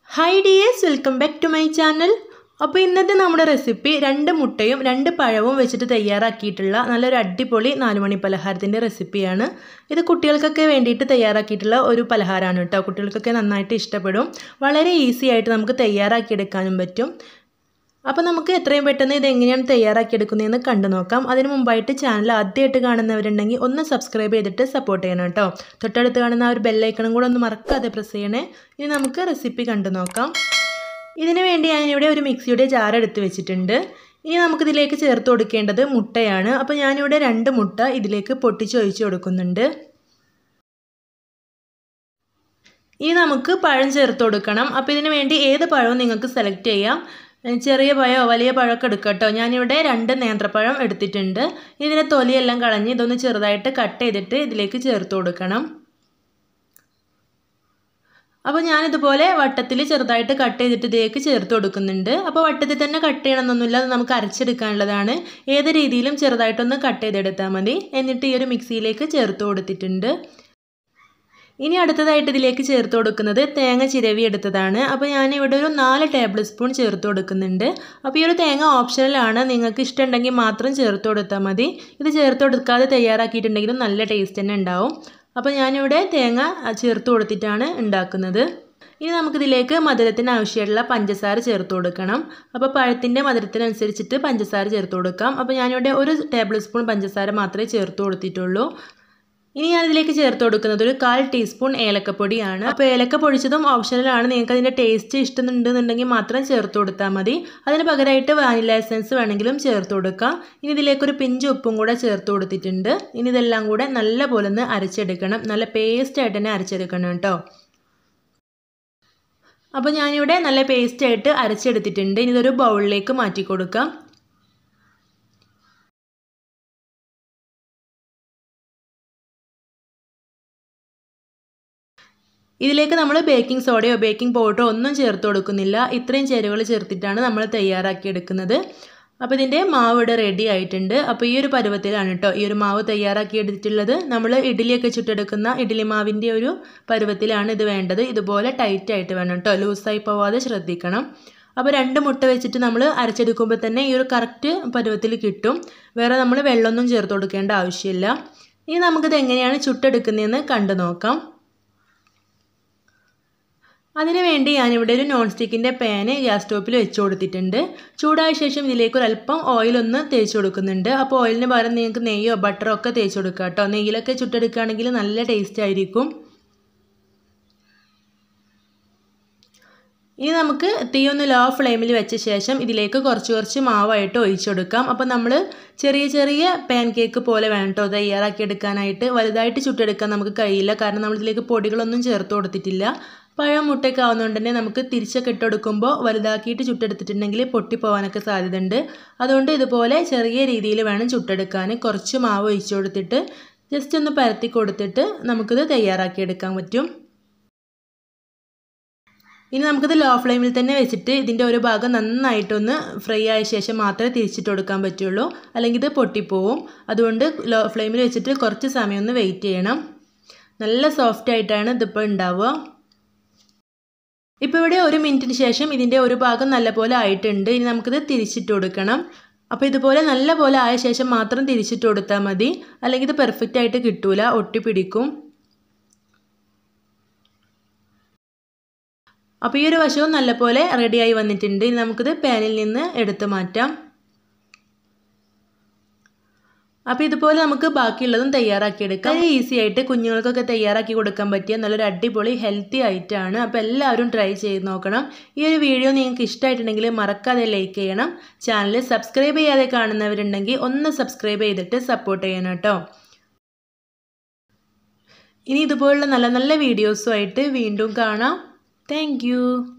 hi dears welcome back to my channel അപ്പോൾ ഇന്നത്തെ നമ്മുടെ റെസിപ്പി രണ്ട് മുട്ടയും രണ്ട് പഴവും വെച്ചിട്ട് തയ്യാറാക്കിയിട്ടുള്ള നല്ലൊരു അടിപൊളി നാലുമണി പലഹാരത്തിൻ്റെ റെസിപ്പിയാണ് ഇത് കുട്ടികൾക്കൊക്കെ വേണ്ടിയിട്ട് തയ്യാറാക്കിയിട്ടുള്ള ഒരു പലഹാരമാണ് കേട്ടോ കുട്ടികൾക്കൊക്കെ നന്നായിട്ട് ഇഷ്ടപ്പെടും വളരെ ഈസി ആയിട്ട് നമുക്ക് തയ്യാറാക്കിയെടുക്കാനും പറ്റും അപ്പോൾ നമുക്ക് എത്രയും പെട്ടെന്ന് ഇത് എങ്ങനെയാണ് തയ്യാറാക്കിയെടുക്കുന്നതെന്ന് കണ്ടു നോക്കാം അതിന് മുമ്പായിട്ട് ചാനൽ ആദ്യമായിട്ട് കാണുന്നവരുണ്ടെങ്കിൽ ഒന്ന് സബ്സ്ക്രൈബ് ചെയ്തിട്ട് സപ്പോർട്ട് ചെയ്യണം കേട്ടോ തൊട്ടടുത്ത് കാണുന്ന ആ ഒരു ബെല്ലൈക്കണും കൂടെ ഒന്ന് മറക്കാതെ പ്രസ് ചെയ്യണേ ഇനി നമുക്ക് റെസിപ്പി കണ്ടു നോക്കാം ഇതിന് വേണ്ടി ഞാനിവിടെ ഒരു മിക്സിയുടെ ജാർ എടുത്ത് വെച്ചിട്ടുണ്ട് ഇനി നമുക്കിതിലേക്ക് ചേർത്ത് കൊടുക്കേണ്ടത് മുട്ടയാണ് അപ്പോൾ ഞാനിവിടെ രണ്ട് മുട്ട ഇതിലേക്ക് പൊട്ടിച്ച് ഒഴിച്ച് കൊടുക്കുന്നുണ്ട് ഇനി നമുക്ക് പഴം ചേർത്ത് കൊടുക്കണം അപ്പോൾ ഇതിന് വേണ്ടി ഏത് പഴവും നിങ്ങൾക്ക് സെലക്ട് ചെയ്യാം ചെറിയ പഴമോ വലിയ പഴമൊക്കെ എടുക്കാം കേട്ടോ ഞാനിവിടെ രണ്ട് നേന്ത്രപ്പഴം എടുത്തിട്ടുണ്ട് ഇതിൻ്റെ തൊലിയെല്ലാം കളഞ്ഞ് ഇതൊന്ന് ചെറുതായിട്ട് കട്ട് ചെയ്തിട്ട് ഇതിലേക്ക് ചേർത്ത് കൊടുക്കണം അപ്പോൾ ഞാനിതുപോലെ വട്ടത്തിൽ ചെറുതായിട്ട് കട്ട് ചെയ്തിട്ട് ഇതിലേക്ക് ചേർത്ത് കൊടുക്കുന്നുണ്ട് അപ്പോൾ വട്ടത്തിൽ തന്നെ കട്ട് ചെയ്യണമെന്നൊന്നുമില്ല അത് നമുക്ക് അരച്ചെടുക്കാനുള്ളതാണ് ഏത് രീതിയിലും ചെറുതായിട്ടൊന്ന് കട്ട് ചെയ്തെടുത്താൽ മതി എന്നിട്ട് ഈ ഒരു മിക്സിയിലേക്ക് ചേർത്ത് കൊടുത്തിട്ടുണ്ട് ഇനി അടുത്തതായിട്ട് ഇതിലേക്ക് ചേർത്ത് കൊടുക്കുന്നത് തേങ്ങ ചിരവി എടുത്തതാണ് അപ്പോൾ ഞാനിവിടെ ഒരു നാല് ടേബിൾ സ്പൂൺ ചേർത്ത് കൊടുക്കുന്നുണ്ട് അപ്പോൾ ഈ ഒരു തേങ്ങ ഓപ്ഷണലാണ് നിങ്ങൾക്ക് ഇഷ്ടമുണ്ടെങ്കിൽ മാത്രം ചേർത്ത് കൊടുത്താൽ മതി ഇത് ചേർത്ത് കൊടുക്കാതെ തയ്യാറാക്കിയിട്ടുണ്ടെങ്കിലും നല്ല ടേസ്റ്റ് തന്നെ ഉണ്ടാവും അപ്പോൾ ഞാനിവിടെ തേങ്ങ ചേർത്ത് കൊടുത്തിട്ടാണ് ഉണ്ടാക്കുന്നത് ഇനി നമുക്കിതിലേക്ക് മധുരത്തിന് ആവശ്യമായിട്ടുള്ള പഞ്ചസാര ചേർത്ത് കൊടുക്കണം അപ്പോൾ പഴത്തിൻ്റെ മധുരത്തിനനുസരിച്ചിട്ട് പഞ്ചസാര ചേർത്ത് കൊടുക്കാം അപ്പോൾ ഞാനിവിടെ ഒരു ടേബിൾ സ്പൂൺ പഞ്ചസാര മാത്രമേ ചേർത്ത് കൊടുത്തിട്ടുള്ളൂ ഇനി ഞാനിതിലേക്ക് ചേർത്ത് കൊടുക്കുന്നത് ഒരു കാൽ ടീസ്പൂൺ ഏലക്കപ്പൊടിയാണ് അപ്പോൾ ഏലക്ക പൊടിച്ചതും ഓപ്ഷണലാണ് നിങ്ങൾക്ക് അതിൻ്റെ ടേസ്റ്റ് ഇഷ്ടമുണ്ടെന്നുണ്ടെങ്കിൽ മാത്രം ചേർത്ത് കൊടുത്താൽ മതി അതിന് പകരമായിട്ട് വാനില എസൻസ് വേണമെങ്കിലും ചേർത്ത് കൊടുക്കാം ഇനി ഇതിലേക്കൊരു പിഞ്ച് ഉപ്പും കൂടെ ചേർത്ത് കൊടുത്തിട്ടുണ്ട് ഇനി ഇതെല്ലാം കൂടെ നല്ല പോലെ ഒന്ന് അരച്ചെടുക്കണം നല്ല പേസ്റ്റ് ആയിട്ട് തന്നെ അരച്ചെടുക്കണം കേട്ടോ അപ്പോൾ ഞാനിവിടെ നല്ല പേസ്റ്റ് ആയിട്ട് അരച്ചെടുത്തിട്ടുണ്ട് ഇനി ഇതൊരു ബൗളിലേക്ക് മാറ്റി കൊടുക്കാം ഇതിലേക്ക് നമ്മൾ ബേക്കിംഗ് സോഡയോ ബേക്കിംഗ് പൗഡറോ ഒന്നും ചേർത്ത് കൊടുക്കുന്നില്ല ഇത്രയും ചേരുവകൾ ചേർത്തിട്ടാണ് നമ്മൾ തയ്യാറാക്കിയെടുക്കുന്നത് അപ്പോൾ ഇതിൻ്റെ മാവ് ഇവിടെ റെഡി ആയിട്ടുണ്ട് അപ്പോൾ ഈ ഒരു പരുവത്തിലാണ് കേട്ടോ ഈ ഒരു മാവ് തയ്യാറാക്കി എടുത്തിട്ടുള്ളത് നമ്മൾ ഇഡ്ഡലിയൊക്കെ ചുട്ടെടുക്കുന്ന ഇഡ്ഡലി മാവിൻ്റെ ഒരു പരുവത്തിലാണ് ഇത് വേണ്ടത് ഇതുപോലെ ടൈറ്റ് ആയിട്ട് വേണം കേട്ടോ ലൂസായി പോവാതെ ശ്രദ്ധിക്കണം അപ്പോൾ രണ്ട് മുട്ട വെച്ചിട്ട് നമ്മൾ അരച്ചെടുക്കുമ്പോൾ തന്നെ ഈ ഒരു കറക്റ്റ് പരുവത്തിൽ കിട്ടും വേറെ നമ്മൾ വെള്ളമൊന്നും ചേർത്ത് കൊടുക്കേണ്ട ആവശ്യമില്ല ഇനി നമുക്കിത് എങ്ങനെയാണ് ചുട്ടെടുക്കുന്നതെന്ന് കണ്ടു നോക്കാം അതിനുവേണ്ടി ഞാനിവിടെ ഒരു നോൺ സ്റ്റിക്കിൻ്റെ പാന് ഗ്യാസ് സ്റ്റോപ്പിൽ വെച്ച് കൊടുത്തിട്ടുണ്ട് ചൂടായ ശേഷം ഇതിലേക്ക് ഒരു അല്പം ഓയിലൊന്ന് തേച്ച് കൊടുക്കുന്നുണ്ട് അപ്പോൾ ഓയിലിന് പകരം നിങ്ങൾക്ക് നെയ്യോ ബട്ടറോ ഒക്കെ തേച്ച് കൊടുക്കുക കേട്ടോ നെയ്യിലൊക്കെ ചുട്ടെടുക്കുകയാണെങ്കിൽ നല്ല ടേസ്റ്റ് ആയിരിക്കും ഇനി നമുക്ക് തീ ഒന്ന് ലോ ഫ്ലെയിമിൽ വെച്ച ശേഷം ഇതിലേക്ക് കുറച്ച് കുറച്ച് മാവായിട്ട് ഒഴിച്ചു കൊടുക്കാം അപ്പോൾ നമ്മൾ ചെറിയ ചെറിയ പാൻ കേക്ക് പോലെ വേണം കേട്ടോ തയ്യാറാക്കി എടുക്കാനായിട്ട് വലുതായിട്ട് ചുട്ടെടുക്കാൻ നമുക്ക് കഴിയില്ല കാരണം നമ്മളിതിലേക്ക് പൊടികളൊന്നും ചേർത്ത് കൊടുത്തിട്ടില്ല പഴം മുട്ടയൊക്കെ ആവുന്നതുകൊണ്ട് തന്നെ നമുക്ക് തിരിച്ചൊക്കെ ഇട്ടെടുക്കുമ്പോൾ വലുതാക്കിയിട്ട് ചുട്ടെടുത്തിട്ടുണ്ടെങ്കിൽ പൊട്ടിപ്പോവാനൊക്കെ സാധ്യതയുണ്ട് അതുകൊണ്ട് ഇതുപോലെ ചെറിയ രീതിയിൽ വേണം ചുട്ടെടുക്കാൻ കുറച്ച് മാവ് ഒഴിച്ചു കൊടുത്തിട്ട് ജസ്റ്റ് ഒന്ന് പരത്തി കൊടുത്തിട്ട് നമുക്കിത് തയ്യാറാക്കിയെടുക്കാൻ പറ്റും ഇനി നമുക്കിത് ലോ ഫ്ലെയിമിൽ തന്നെ വെച്ചിട്ട് ഇതിൻ്റെ ഒരു ഭാഗം നന്നായിട്ടൊന്ന് ഫ്രൈ ആയ ശേഷം മാത്രമേ തിരിച്ചിട്ട് കൊടുക്കാൻ പറ്റുള്ളൂ അല്ലെങ്കിൽ ഇത് പൊട്ടിപ്പോവും അതുകൊണ്ട് ലോ ഫ്ലെയിമിൽ വെച്ചിട്ട് കുറച്ച് സമയം ഒന്ന് വെയിറ്റ് ചെയ്യണം നല്ല സോഫ്റ്റ് ആയിട്ടാണ് ഇതിപ്പോൾ ഉണ്ടാവുക ഇപ്പോൾ ഇവിടെ ഒരു മിനിറ്റിന് ശേഷം ഇതിൻ്റെ ഒരു ഭാഗം നല്ലപോലെ ആയിട്ടുണ്ട് ഇനി നമുക്കിത് തിരിച്ചിട്ട് കൊടുക്കണം അപ്പോൾ ഇതുപോലെ നല്ല പോലെ ആയ ശേഷം മാത്രം തിരിച്ചിട്ട് കൊടുത്താൽ മതി അല്ലെങ്കിൽ ഇത് പെർഫെക്റ്റ് ആയിട്ട് കിട്ടൂല ഒട്ടിപ്പിടിക്കും അപ്പോൾ ഈ ഒരു വശവും നല്ലപോലെ റെഡിയായി വന്നിട്ടുണ്ട് ഇനി നമുക്കിത് പാനിൽ നിന്ന് എടുത്ത് മാറ്റാം അപ്പോൾ ഇതുപോലെ നമുക്ക് ബാക്കിയുള്ളതും തയ്യാറാക്കിയെടുക്കാം ഈസി ആയിട്ട് കുഞ്ഞുങ്ങൾക്കൊക്കെ തയ്യാറാക്കി കൊടുക്കാൻ പറ്റിയ നല്ലൊരു അടിപൊളി ഹെൽത്തി ഐറ്റമാണ് അപ്പോൾ എല്ലാവരും ട്രൈ ചെയ്ത് നോക്കണം ഈ ഒരു വീഡിയോ നിങ്ങൾക്ക് ഇഷ്ടമായിട്ടുണ്ടെങ്കിൽ മറക്കാതെ ലൈക്ക് ചെയ്യണം ചാനൽ സബ്സ്ക്രൈബ് ചെയ്യാതെ കാണുന്നവരുണ്ടെങ്കിൽ ഒന്ന് സബ്സ്ക്രൈബ് ചെയ്തിട്ട് സപ്പോർട്ട് ചെയ്യണം കേട്ടോ ഇനി ഇതുപോലുള്ള നല്ല നല്ല വീഡിയോസുമായിട്ട് വീണ്ടും കാണാം താങ്ക്